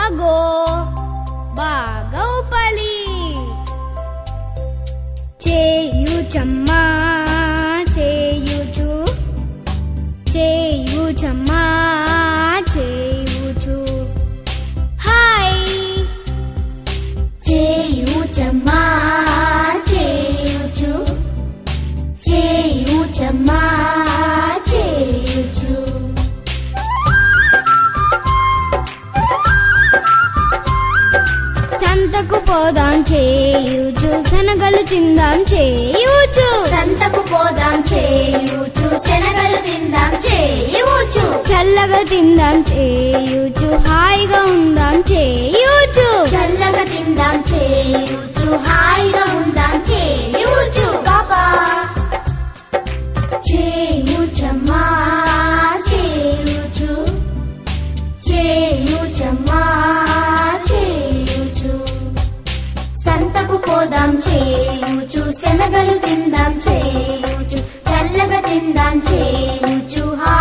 అగో బాగా ఊపాలి చేయుచమ్మా చేయుచు చేయుచమ్మా చేయుచు హాయ్ చేయుచమ్మా చేయుచు చేయుచమ్మా చేయుచు సంతకు పోదాం చేయుచు శనగలు తిందాం చేయుచు సంతకు పోదాం చేయుచు శనగలు తిందాం చేయుచు చల్లగా తిందాం చేయుచు హాయిగా ఉందాం చేయుచు చల్లగా తిందాం చేయుచు హాయిగా ఉందాం చేయుచు బాబా చేయుచమ్మా చేయుచు చేయుచమ్మా చేయుచు సంతకు పోదాం చేయుచు శనగలు తిందాం చేయుచు చల్లగా తిందాం చేయుచు హాయిగా